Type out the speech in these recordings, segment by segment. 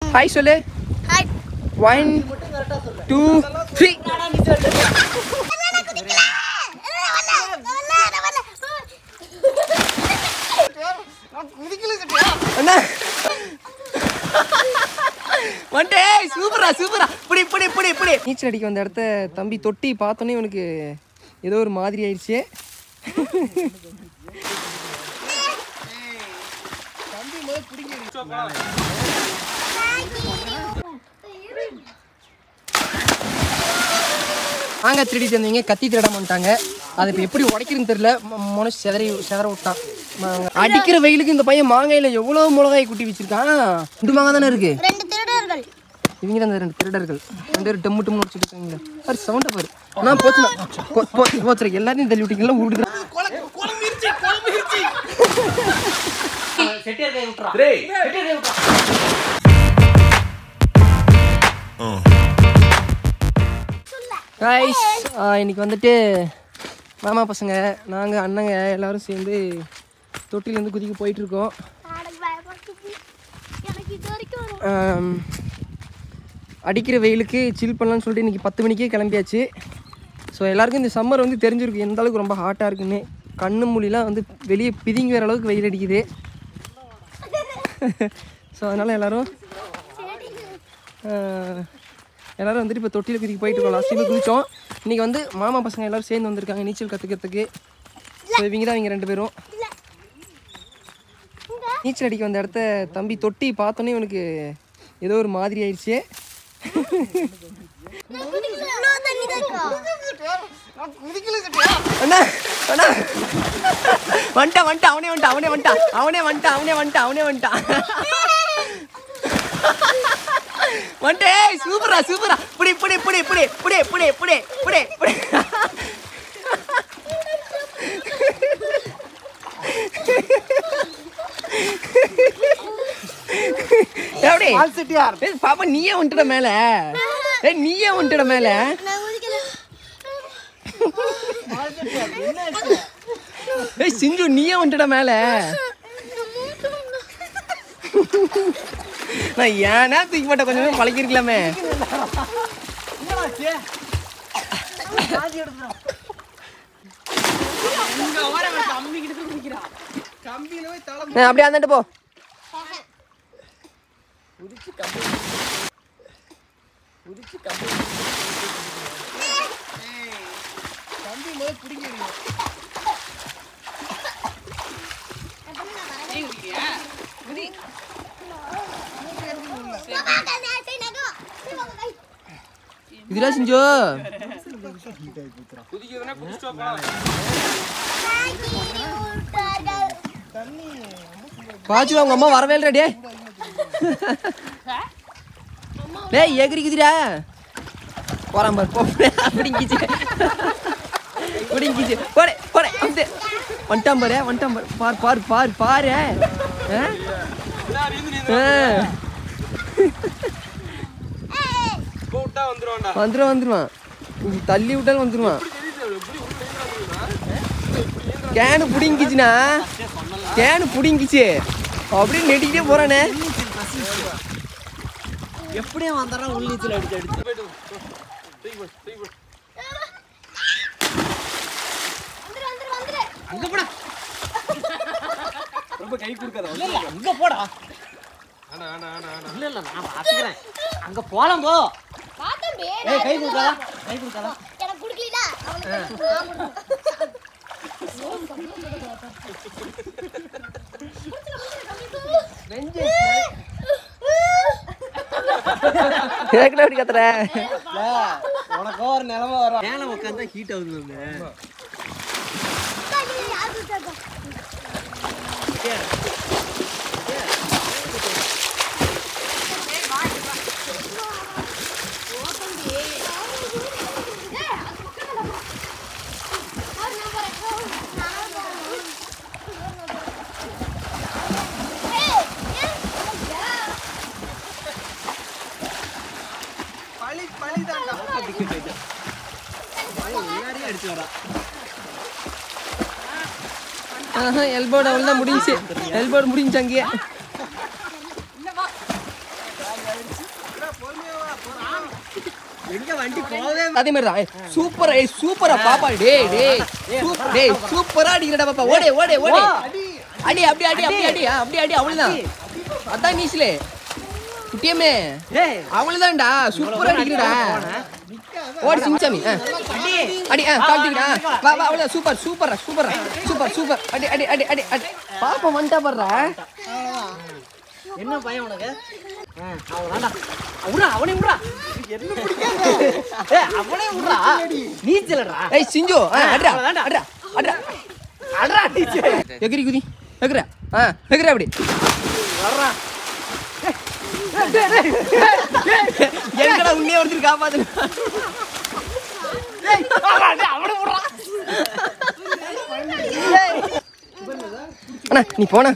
Hi சொல்லு hi one two three அண்ணா வந்துட்டே சூப்பரா சூப்பரா இப்படி இப்படி இப்படி இப்படி நீச்சல் அடிக்க வந்த இடத்த தம்பி தொட்டி பார்த்தோன்னே இவனுக்கு ஏதோ ஒரு மாதிரி ஆயிடுச்சு மாங்காய் திருடிட்டு வந்தீங்க கத்தி திருட மாட்டாங்க அதை இப்போ எப்படி உடைக்கிறதுன்னு தெரியல மனசு செதறி செதற விட்டான் மாங்காய். அடிக்கிற வெயிலுக்கு இந்த பையன் மாங்காயில எவ்வளவு மிளகாய் குட்டி வச்சிருக்கான் ரெண்டு மாங்காய் தானே இருக்கு ரெண்டு திருடர்கள் இவங்க தான் இந்த ரெண்டு திருடர்கள் ரெண்டு பேரும் டம்மு டம்மு வச்சுட்டு இருக்காங்களே பாரு சவுண்டை பாரு நான் போச்சுனா போ போ போச்சுரு எல்லாத்தையும் தள்ளி விட்டீங்களா உருடுறேன் கைஸ் இன்னைக்கு வந்துட்டு மாமா பசங்க நாங்கள் அண்ணங்க எல்லாரும் சேர்ந்து தொட்டிலேருந்து குதிக்க போயிட்டு இருக்கோம் எனக்கு இது வரைக்கும் வரும் ஆம், அடிக்கிற வெயிலுக்கு சில் பண்ணலாம்னு சொல்லிட்டு இன்றைக்கி பத்து மணிக்கே கிளம்பியாச்சு ஸோ எல்லாருக்கும் இந்த சம்மர் வந்து தெரிஞ்சிருக்கு எந்த அளவுக்கு ரொம்ப ஹாட்டாக இருக்குன்னு கண்ணு மொழிலாம் வந்து வெளியே பிதிங்கி வர அளவுக்கு வெயில் அடிக்குது ஸோ அதனால் எல்லோரும் எல்லோரும் வந்துட்டு இப்போ தொட்டியில் குதிக்க போயிட்டு இருக்கோம் லாஸ்ட் டைம் குதிச்சோம் இன்றைக்கி வந்து மாமா பசங்க எல்லோரும் சேர்ந்து வந்திருக்காங்க நீச்சல் கற்றுக்கிறதுக்கு ஸோ இவங்க தான் இவங்க ரெண்டு பேரும் நீச்சல் அடிக்க வந்த இடத்த தம்பி தொட்டி பார்த்தோன்னே இவனுக்கு ஏதோ ஒரு மாதிரி ஆயிடுச்சு இவ்வளோ தண்ணி தான் இருக்கா அண்ணா அண்ணா வந்துட்டான் வந்துட்டான் அவனே வந்துட்டான் அவனே வந்துட்டான் அவனே வந்துட்டான் அவனே வந்துட்டான் அவனே வந்துட்டான் வந்துட்டே சூப்பரா சூப்பரா இப்படி இப்படி இப்படி இப்படி இப்படி இப்படி இப்படி இப்படி இப்படி எப்படி ஏய், பாப்பா நீயே வந்துட்ட மேல ஏய் நீயே வந்துட்ட மேல நான் குதிக்கல ஏய் சிஞ்சு நீயே வந்துட்ட மேல நான் ஏன்னா தூக்கி போட்ட கொஞ்சம் பழகிருக்கலாமே ஏய், அப்படியே அந்தாண்டு போ இதுடா சிஞ்சு பாச்சு அவங்க அம்மா வரவே இல்லடா டேய் டேய் எகிரிக்குதுடா போறான் பாரு போ அப்படிங்கிச்சு அப்படிங்கிச்சு போடே போடே வந்து வந்துட்டான் பாரு வந்துட்டான் பாரு பார் பார் பார் பாரு ஆ? ஆ. வந்துருவான் வந்துருவான் நீ தள்ளி விட்டாலும் வந்துருவான் கேனு புடிங்கிச்சுண்ணா கேனு புடிங்கிச்சு அப்படியே நெட்டிக்கிட்டே போறானே எப்படியும் வந்தாலும் உள்ளீச்சல் அடிச்சு அடிச்சு அங்க போடா ரொம்ப கை கொடுக்காத அங்க போடா இல்ல இல்ல நான் பாத்துக்கிறேன் அங்க போலாம் போ ஏய் கை கொடுக்காதா கை கொடுக்காதா எனக்கு குடுக்கலடா அவனுக்கு கேட்கல அப்படி கத்துற உனக்கு ஒரு நிலைமை வரும் மேல உட்காந்தா ஹீட் ஆகுது எல்லாரையும் அடிச்சு வரா எல்போர்டு அவ்வளோ தான் முடிஞ்சுச்சு எல்போர்டு முடிஞ்சு அங்கேயே எங்க வண்டி போகவே அதே மாதிரி தான் சூப்பரா ஏய் சூப்பரா பாப்பா டேய் டேய் சூப்பர் டேய் சூப்பரா அடிக்கிறடா பாப்பா ஓடே ஓடே ஓடே அடி அப்படி அடி அப்படி அடி ஆ, அப்படி அடி அவ்வளவுதான் அதான் நீஸ்லே குட்டியம்மே டேய் அவ்வளவுதான்டா சூப்பரா அடிக்கிறடா ஓடி சிங்சாமி ஆ. அடி ஆ காட்டுடா வா வா அவ்வளவு சூப்பர் சூப்பரா சூப்பரா சூப்பர் சூப்பர் அடி அடி அடி அடி அடி பாப்பா வந்துட்டா பாடுறா என்ன பையன் உனக்கு ஆ, அவ்வளவுதான்டா விட்றா அவனே விட்றா என்ன பிடிக்காது ஏய் அவனே விட்றா நீச்சலடா ஏய் சிஞ்சு ஆ அட்ரா அவ்வளவுதான்டா. அட்ரா அட்ரா அடடா நீச்சல் எகிரி குதி எகிரா ஆ எகிரா அப்படி வர்றா எங்கடா உண்மையா ஒருத்தர் காப்பாத்து அவனே விட்றா அண்ணா நீ போனா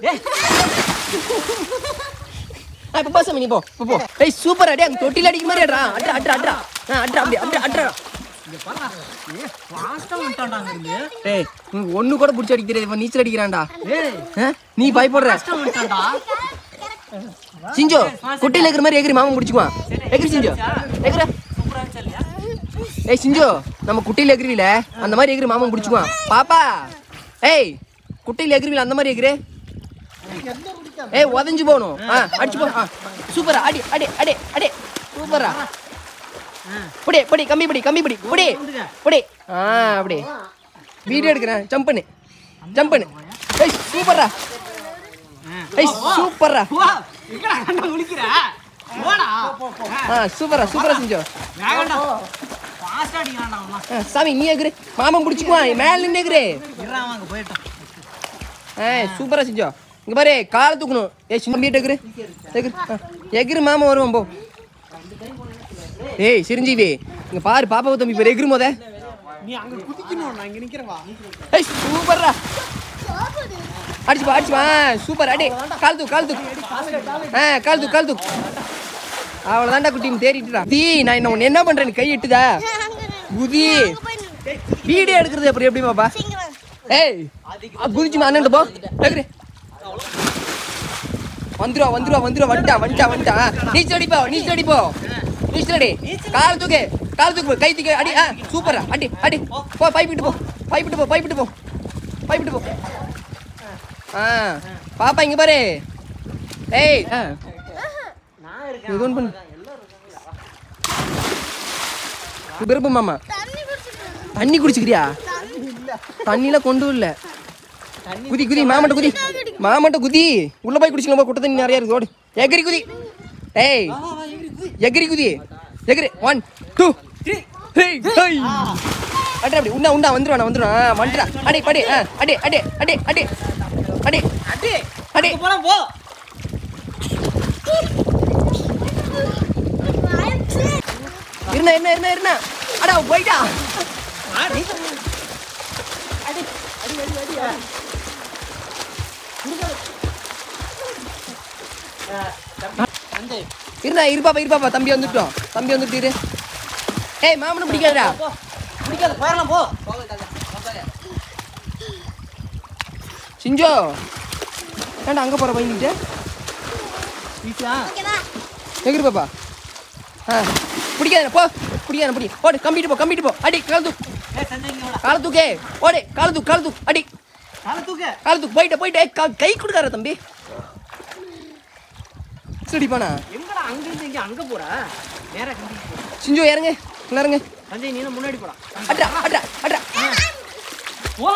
ஆ இப்போ பாசாமி நீ போ போ, போ ஏய் சூப்பர் அடி அங்க தொட்டில அடிக்க மாதிரி அட்ரா அட்ரா அட்ரா அட்ரா ஆ அட்ரா அப்படி அட்ரா அட்ரா ஃபாஸ்டா வந்துட்டான்டா இருந்து ஏய் உனக்கு ஒண்ணு கூட பிடிச்சி அடிக்க தெரியாது இவன் நீச்சல் அடிக்கிறான்டா ஏய் ஆ? நீ பயப்படுற ஃபாஸ்டா வந்துட்டான்டா சிஞ்சோ குட்டையில இருக்கிற மாதிரி எகிரி மாமன் பிடிச்சுக்குவான் எகிரி சிஞ்சோ எகிரா சூப்பரா இருந்துச்சு ஏய் சிஞ்சோ நம்ம குட்டையில எகிரிவில அந்த மாதிரி எகிரி மாமன் பிடிச்சுக்குவான் பாப்பா ஏய் குட்டையில எகிரிவில அந்த மாதிரி எகிரு ஏய் உதஞ்சு போகணும் ஆ அடிச்சு போ ஆ சூப்பரா அடி அடி அடி அடி சூப்பரா படி படி கம்மி படி கம்மி படி படி படி ஆ அப்படி வீடியோ எடுக்கிறேன் ஜம்ப் பண்ணு ஜம்ப் பண்ணு ஏய் சூப்பரா ஏய் சூப்பரா வா எங்கடா கண்ட முழிக்கிற போடா ஆ சூப்பரா சூப்பரா செஞ்சோ வேகண்டா ஃபாஸ்டா அடிக்கிறான்டா அவன் ஆ, சாமி நீ எகிரு மாமன் பிடிச்சிக்குவான் மேல நின்று எகிரு இருடா அவன் அங்க போயிட்டான் ஏய் சூப்பரா செஞ்சோ இங்க பாரு காலை தூக்கணும் ஏய் சின்ன மீட் எகிரு எகிரு ஆ, எகிரு மாமா வருவான் போ ஏய் சிரஞ்சீவி இங்க பாரு பாப்பாவை தம்பி பேர் எகிரு மோத நீ அங்க குதிக்கணும் நான் இங்க நிக்கிறேன் வா ஏய் சூப்பர்ரா அடிச்சு பா அடிச்சு பா சூப்பர் அடி கால் தூக்கு கால் தூக்கு ஆ கால் தூக்கு கால் தூக்கு அவ்வளோதான்டா குட்டி தேடிட்டுடா தீ நான் என்ன உன்னை என்ன பண்றேன் கை எட்டுதா குதி வீடியோ எடுக்கிறது அப்புறம் எப்படி பாப்பா ஏய் அ, குதிச்சுமா அண்ணன் போ எகிரு வந்துருவா வந்துருவா வந்துருவா வந்துட்டா வந்துட்டா வந்துட்டா நீச்சல் அடிப்போ நீச்சல் அடிப்போ நீச்சல் அடி கால் தூக்கு கால் தூக்கு கை தூக்கு அடி ஆ சூப்பரா அடி அடி போ பைப்பிட்டு போ பைப்பிட்டு போ பைப்பிட்டு போ பைப்பிட்டு போ ஆ பாப்பா இங்க பாரு ஏய் ஆ நான் இருக்கேன் இது ஒன்று பண்ணு விருப்பம் மாமா தண்ணி குடிச்சிட்டு தண்ணி குடிச்சுக்கிறியா தண்ணியில கொண்டு இல்ல குதி குதி மாமட்ட குதி மாமட்ட குதி உள்ள போய் குடிச்சுக்கலாம் குட்ட தண்ணி நிறைய இருக்கு ஓடு எகிரி குதி ஏய் எகிரி குதி எகிரி one two three hey hey அடி அப்படி உண்டா உண்டா வந்துருவானா வந்துருவான் வந்துடா அடி படி ஆ அடி அடி அடி அடி அடி அடி அடி அங்க போலாம் போ இருந்தா என்ன இருந்தா இருந்தா அடா போயிட்டா ஆ, நீ இருந்தா இருப்பாப்பா இருப்பாப்பா தம்பி வந்துட்டோம் தம்பி வந்துட்டு இரு ஏய் மாமனும் பிடிக்காதடா போ பிடிக்காத போயிடலாம் போ சிஞ்சோ ஏன்டா அங்கே போகிற பயந்துக்கிட்டு ஈஸியா ஓகேவா எகிரி பாப்பா ஆ பிடிக்காத போ பிடிக்காத பிடி ஓடு கம்பிட்டு போ கம்பிட்டு போ அடி கால் தூக்கு ஏய் சஞ்சய் இங்க வாடா கால தூக்கே ஓடு கால தூக்கு கால தூக்கு அடி கால தூக்கு கால தூக்கு போயிட்டு போயிட்டு ஏய், கா- கை கொடுக்கார தம்பி சுடிப்பானா எங்கடா அங்க இருந்து இங்க அங்க போற நேரா கண்டிக்கு போ சிஞ்சோ இறங்க உள்ள இறங்க சஞ்சய் நீ தான் முன்னாடி போடா அட்ரா அட்ரா அட்ரா வா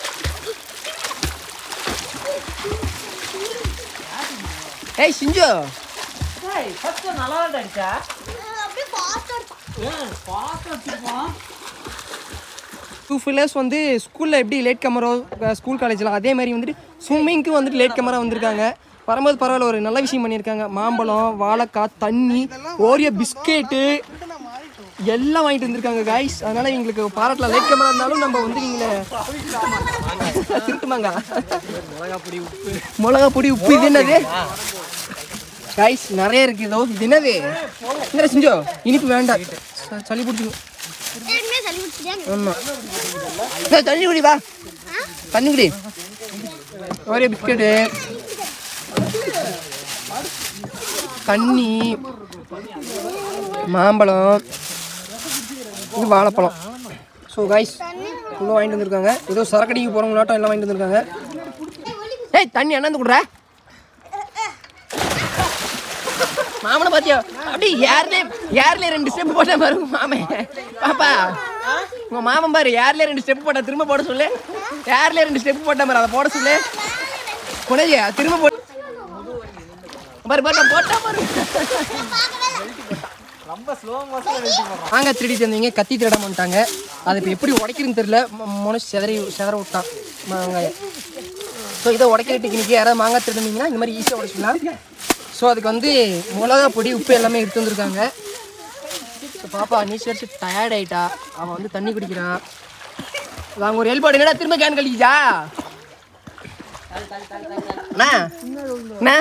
ஏய் சிஞ்சோ டேய் ஃபர்ஸ்ட் நல்லா தான் அடிச்சா அப்படியே ஃபாஸ்டா இருக்கும் ஏய் பாத்து வச்சிருப்பான் டூ ஃபில்லர்ஸ் வந்து ஸ்கூலில் எப்படி லேட் கேமரா ஸ்கூல் காலேஜில் அதே மாதிரி வந்துட்டு ஸ்விம்மிங்க்கு வந்துட்டு லேட் கேமரா வந்திருக்காங்க வரும்போது பரவாயில்ல ஒரு நல்ல விஷயம் பண்ணியிருக்காங்க மாம்பழம் வாழைக்காய் தண்ணி ஓரியோ பிஸ்கெட்டு எல்லாம் வாங்கிட்டு வந்திருக்காங்க காய்ஸ் அதனால எங்களுக்கு பாராட்டலாம் லேட் கேமரா இருந்தாலும் நம்ம வந்து நீங்கள திருட்டுமாங்க மிளகா பொடி உப்பு மிளகா பொடி உப்பு இது என்னது காய்ஸ் நிறைய இருக்கு இதோ இது என்னது என்ன செஞ்சோ இனிப்பு வேண்டாம் ச- சளி பிடிச்சிக்கும் ஏற்கனவே சளி பிடிச்சிட்டியா ஆமா ஏய், தண்ணி குடி வா தண்ணி குடி ஒரே பிஸ்கெட்டு தண்ணி மாம்பழம் இது வாழைப்பழம் ஸோ காய்ஸ் ஃபுல்லாக வாங்கிட்டு வந்திருக்காங்க ஏதோ சரக்கடிக்கு போகிறவங்களாட்டம் எல்லாம் வாங்கிட்டு வந்திருக்காங்க ஏய் தண்ணி அண்ணாந்து கொடுறா மாமனை பாத்தியா அப்படி யாருலே யாருல ரெண்டு ஸ்டெப் போட்டா பாருங்க மாமே பாப்பா உங்க மாமன் பாரு யாருல ரெண்டு ஸ்டெப் போட்டா திரும்ப போட சொல்லு யாருல ரெண்டு ஸ்டெப் போட்டா பாரு அதை போட சொல்லு குணையா திரும்ப போட்டு பாரு பாரு நான் போட்டா பாரு ரொம்ப ஸ்லோ மோஷன்ல வெயிட் பண்றான் மாங்காய் திருடி தந்தீங்க கத்தி திருட மாட்டாங்க அது இப்போ எப்படி உடைக்கிறதுன்னு தெரியல மனுஷ் செதறி செதற விட்டான் மாங்காயை ஸோ இதை உடைக்கிற டெக்னிக்கு யாராவது மாங்காய் திருடுனீங்கன்னா இந்த மாதிரி ஈஸியாக உடைச்சிக்கலாம் ஸோ அதுக்கு வந்து மிளகா பொடி உப்பு எல்லாமே எடுத்து வந்திருக்காங்க ஸோ பாப்பா நீச்சல் அடிச்சு டயர்ட் ஆயிட்டா அவன் வந்து தண்ணி குடிக்கிறான் நாங்கள் ஒரு ஹெல்ப் என்னடா திரும்ப கேன் கழிச்சா அண்ணா அண்ணா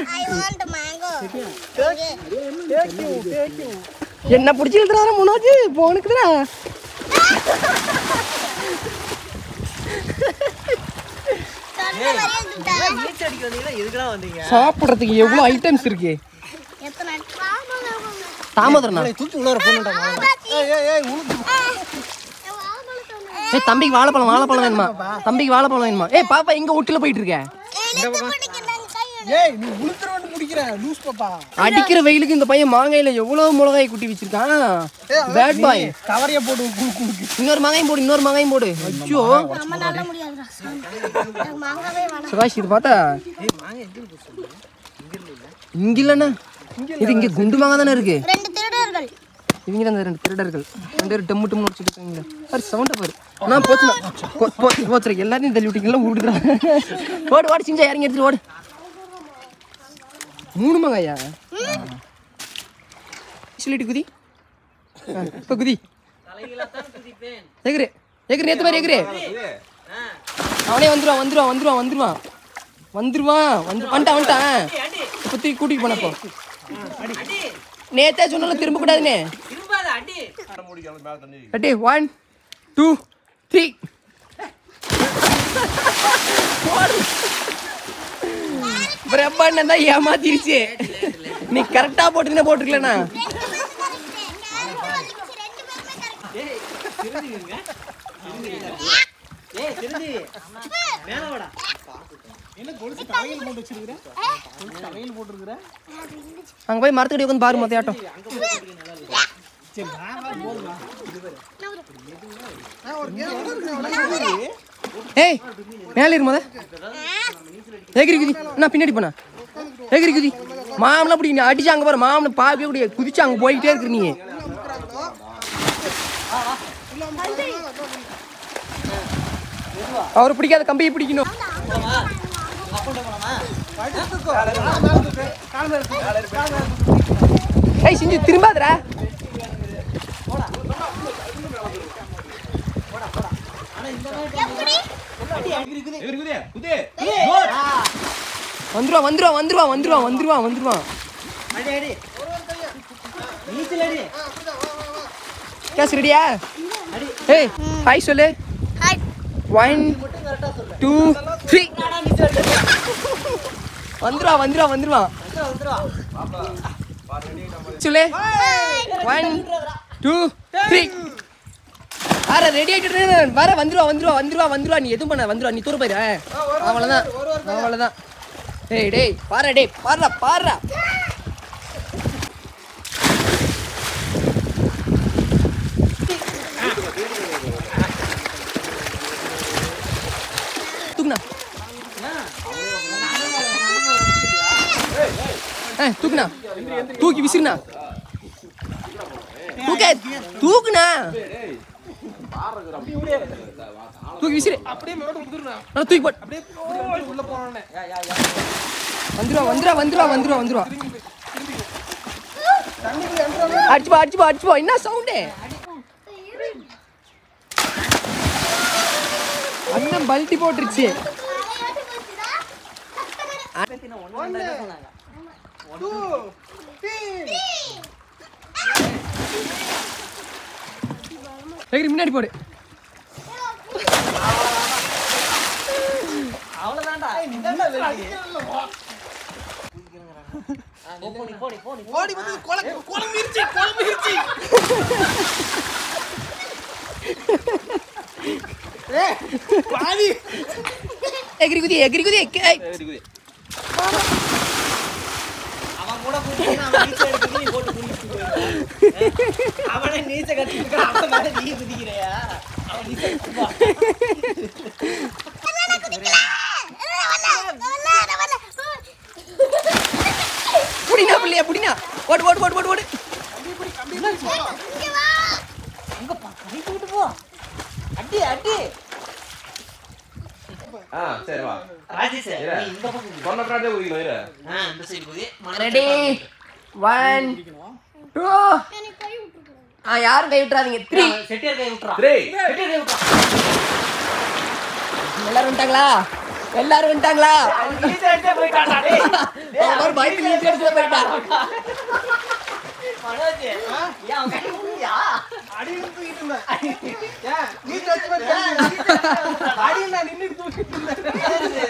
என்ன பிடிச்சி இழுத்துறாரு முன்னாச்சு போனுக்குதுடா நீச்சல் அடிக்க வந்தீங்கன்னா எதுக்குடா வந்தீங்க சாப்பிட்றதுக்கு எவ்வளோ ஐட்டம்ஸ் இருக்கு எத்தனை டிராமால தாமதம்ண்ணா தூக்கி உள்ளார போனுடா ஏய் ஏய் ஏய் உளுந்து ஏ தம்பிக்கு வாழைப்பழம் வாழைப்பழம் வேணுமா தம்பிக்கு வாழைப்பழம் வேணுமா ஏய் பாப்பா எங்க வீட்டுல போயிட்டு இருக்க ஏய் நீ உளுத்துறவன்னு பிடிக்கிற லூஸ் பாப்பா அடிக்கிற வெயிலுக்கு இந்த பையன் மாங்காயில எவ்வளவு மிளகாய் குட்டி வச்சிருக்கான் பேட் பாய் கவரைய போட்டு குடு குடுக்கு இன்னொரு மாங்காயும் போடு இன்னொரு மாங்காயும் போடு ஐயோ நம்ம நல்ல முடியாதுடா எனக்கு மாங்காவே வேணாம் சுபாஷ் இது பார்த்தா இங்க இல்லண்ணா இது இங்க குண்டு மாங்காய் தானே இருக்கு ரெண்டு திருடர்கள் இவங்க தான் இந்த ரெண்டு திருடர்கள் ரெண்டு பேரும் டம்மு டம்மு வச்சுட்டு இருக்காங்களே சார் சவுண்டை பாரு நான் போச்சுண்ணா போ போ போச்சுரு எல்லாத்தையும் தள்ளி விட்டீங்களா உருடுறான் ஓடு ஓடு சிஞ்சா இறங்கி எடுத்துட்டு ஓடு மூணு மங்காயா சொல்லிட்டு குதி ஆ, இப்ப குதி எகுரு எகுரு நேத்து மாதிரி எகுரு அவனே வந்துருவான் வந்துருவான் வந்துருவான் வந்துருவான் வந்துருவான் வந்து வந்துட்டான் வந்துட்டான் இப்போ தூக்கி கூட்டிட்டு போனப்போ நேத்தே சொன்னாலும் திரும்ப கூடாதுன்னு ரெடி ஒன் டூ த்ரீ பிரம்மாண்டம் தான் ஏமாத்திருச்சு நீ கரெக்டா போட்டுக்கின போட்டுருக்கலண்ணா ஏய் திருதி மேல வாடா என்ன கொலுசு தலையில் போட்டு வச்சிருக்கிற கொலுசு தலையில் போட்டுருக்கிற அங்க போய் மரத்துக்கடி உட்காந்து பாரு மொத்தையாட்டம் சரி நான் வா, போதுமா நான் ஒரு கேம் இருக்கு ஏய் மேலே இரு முத எகிரி குதி நான் பின்னாடி போனா எகிரி குதி மாமனா பிடி நீ அடிச்சு அங்க பாரு மாமனை பார்க்கவே கூடிய குதிச்சு அங்க போயிட்டே இருக்கிற நீ அவர் பிடிக்காத கம்பியை பிடிக்கணும் ஏய் செஞ்சு திரும்பாதடா வந்துருவான் வந்துருவான் வந்துருவான் வந்துருவான் வந்துருவான் வந்துருவான் அடி அடி நீச்சல் அடி கேஸ் ரெடியா ஏய் ஹாய் சொல்லு ஹாய் ஒன் டூ த்ரீ வந்துருவா வந்துருவா வந்துருவான் சொல்லு ஒன் டூ த்ரீ வர ரெடி ஆகிட்டு வர வந்துருவா வந்துருவா வந்துருவா வந்துருவா நீ எதுவும் பண்ண வந்துருவா நீ தூர போயிரு அவ்வளோதான் அவ்வளோதான் டேய் டேய் பாரு டேய் பாருடா பாருடா தூக்குண்ணா ஏ தூக்குண்ணா தூக்கி விசிறுண்ணா தூக்க தூக்குண்ணா தூக்கி விசிறு அப்படியே நல்லா தூக்கி போட் அப்படியே உள்ள போனோடனே வந்துருவா வந்துருவா வந்துருவா வந்துருவா வந்துருவா அடிச்சுப்பா அடிச்சுப்பா அடிச்சுப்பா என்ன சவுண்டு அண்ணன் பல்ட்டி போட்டுருச்சு டூ த்ரீ எகிரி முன்னாடி போடு அவ்வளவுதான்டா போ, போ, நீ போ, நீ போ, நீ போ. ஓடி வந்து குழம்பு குழம்பிருச்சு குழம்பிருச்சு ஏய் பாதி எகிரி குதி எகிரி குதி ஏய். அவன் கூட குதிக்கணும், அவன் நீச்சல் அடிக்கிறது நீ போட்டு குதிச்சுட்டு போயிரு. அவனே நீச்சல் கத்துக்கிட்டு அவன் மேல நீ குதிக்கிறியா அவன் நீச்சல் கத்துப்பான். புடினா பிள்ளையா புடினா ஓடு ஓடு ஓடு ஓடு ஓடு அங்க பா, கை தூக்கிட்டு போ அடி அடி ஆ சரி வா ராஜேஷ் இரு. நீ இந்த பக்கம் குதி. சொன்ன பிராண்டே குதிக்கணும் இரு ஆ, இந்த சைடு குதி ரெடி ஒன் டூ ஆ யாரும் கை விட்டுறாதீங்க த்ரீ செட்டியார் கை விட்டுறா த்ரீ செட்டியார் கை விட்டுறா எல்லாரும் வந்துட்டாங்களா எல்லாரும் வந்துட்டாங்களா நீச்சல் அடிச்சே போயிட்டான்டா, டேய். டேய், அவன் ஒரு பைக்கு நீச்சல் அடிச்சுட்டு போயிட்டான். மனோஜ், ஏன் அவன் கை விட்டுறியா? அடியில் தூக்கிட்டு இருந்தேன் ஏன் நீ டச் பண்ணியா அடியில் நான் நின்னுட்டு தூக்கிட்டு இருந்தேன்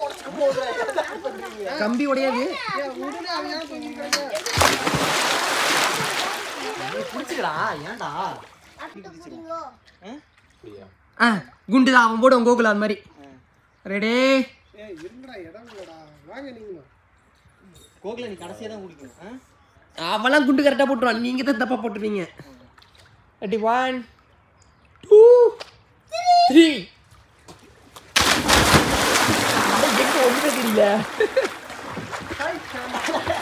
கம்பி உடையாது ஏன் உடனே அவன் ஏன் தூக்கிட்டு இருக்காங்க ஏய், புடிச்சுக்கடா, ஏன்டா? ஆ குண்டு தான் அவன் போடுவான் கோகுல் அது மாதிரி ரெடி ஏய் இருங்கடா இடம் இல்லடா வாங்க நீங்களும் கோகுல நீ கடைசியா தான் குடிக்கணும் ஆ? அவன்லாம் குண்டு கரெக்டாக போட்டுருவான் நீங்கள் தான் தப்பாக போட்டுருவீங்க ரெடி ஒன் டூ த்ரீ எங்க ஒன்றுமே தெரியல